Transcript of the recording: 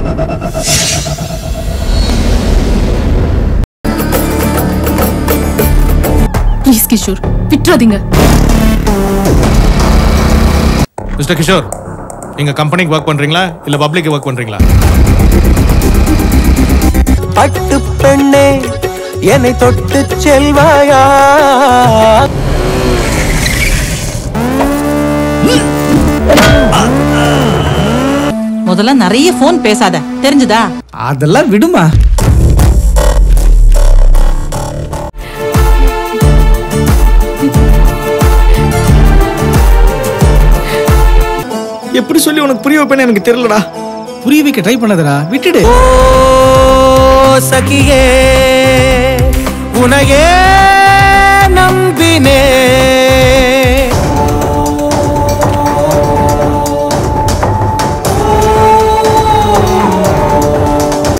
please Kishore விட்டுறாதீங்க mister Kishore எங்க கம்பெனிக்கு ஒர்க் பண்றீங்களா இல்ல பப்ளிக் ஒர்க் பண்றீங்களா பட்டு பெண்ணே என்னை தொட்டு செல்வாயா முதல்ல நிறைய போன் பேசாத தெரிஞ்சுதா அதெல்லாம் விடுமா எப்படி சொல்லி உனக்கு புரிய வைப்பேன்னு எனக்கு தெரியலடா புரிய வைக்க ட்ரை பண்ணாதடா விட்டுடு ஓ சகியே உனையே நம்பினே